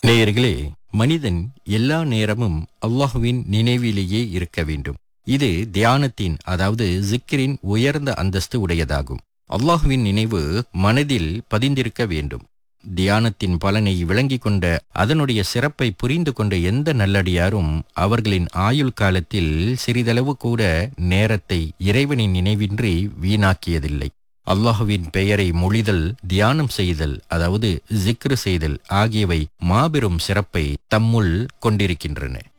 நேயர்களே மனிதன் எல்லா நேரமும் அல்லாஹுவின் நினைவிலேயே இருக்க வேண்டும் இது தியானத்தின் அதாவது ஜிக்கிரின் உயர்ந்த அந்தஸ்து உடையதாகும் அல்லாஹுவின் நினைவு மனதில் பதிந்திருக்க வேண்டும் தியானத்தின் பலனை விளங்கிக் கொண்ட அதனுடைய சிறப்பை புரிந்து கொண்ட எந்த நல்லடியாரும் அவர்களின் ஆயுள் காலத்தில் சிறிதளவு கூட நேரத்தை இறைவனின் நினைவின்றி வீணாக்கியதில்லை அல்லாஹுவின் பெயரை மொழிதல் தியானம் செய்தல் அதாவது ஜிக்ரு செய்தல் ஆகியவை மாபெரும் சிறப்பை தம்முள் கொண்டிருக்கின்றன